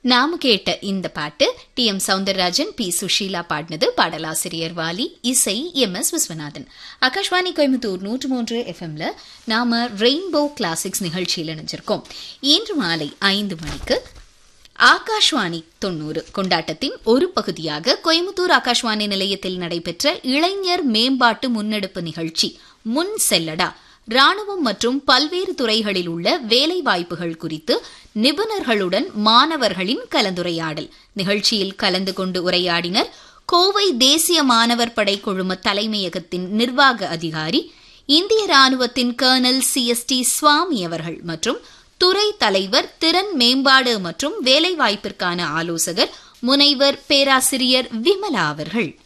நாம கேட்ட இந்த பாட்டு T M Soundararajan P Susheela பாடினது பாடலாசிரியர் வாலி இசை எம் எஸ் விஸ்வநாதன் ஆகாஷ்வாணி கோயம்புத்தூர் நூற்று மூன்று எஃப்எம்ல நாம ரெயின்போ கிளாசிக்ஸ் நிகழ்ச்சியில் இணைஞ்சிருக்கோம் இன்று மாலை ஐந்து மணிக்கு ஆகாஷ்வாணி தொண்ணூறு கொண்டாட்டத்தின் ஒரு பகுதியாக கோயம்புத்தூர் ஆகாஷ்வாணி நிலையத்தில் நடைபெற்ற இளைஞர் மேம்பாட்டு முன்னெடுப்பு நிகழ்ச்சி முன் செல்லடா ராணுவம் மற்றும் பல்வேறு துறைகளில் உள்ள வேலை வாய்ப்புகள் குறித்து நிபுணர்களுடன் மாணவர்களின் கலந்துரையாடல் நிகழ்ச்சியில் கலந்து கொண்டு உரையாடினர் கோவை தேசிய மாணவர் படை குழும தலைமையகத்தின் நிர்வாக அதிகாரி இந்திய ராணுவத்தின் colonel C S T Swamy அவர்கள் மற்றும் துறை தலைவர் திறன் மேம்பாடு மற்றும் வேலைவாய்ப்பிற்கான ஆலோசகர் முனைவர் பேராசிரியர் விமலா அவர்கள்